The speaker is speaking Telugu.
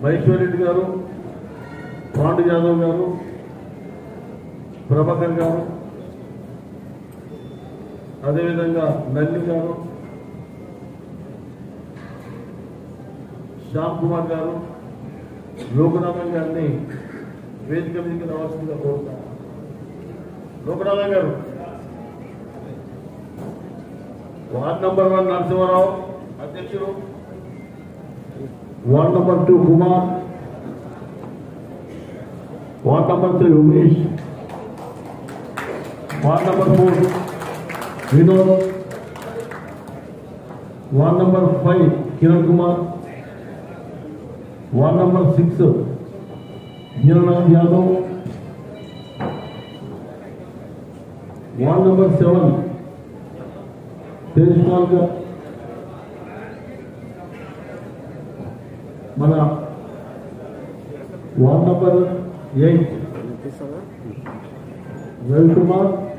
మహేశ్వర్ రెడ్డి గారు పాండు యాదవ్ గారు ప్రభాకర్ గారు అదేవిధంగా నల్లి గారు శ్యామ్ కుమార్ గారు లోకనాథన్ గారిని వేదిక మీదకి రావాల్సిందిగా కోరుతాను లోకనాథన్ గారు వార్డ్ నంబర్ వన్ నరసింహారావు అధ్యక్షుడు ward number two Kumar ward number three Umesh ward number four Vinod ward number five Kiran Kumar ward number six Veeranath Yadav ward number seven Tej Kumar గారు మన ward number eight Ravi Kumar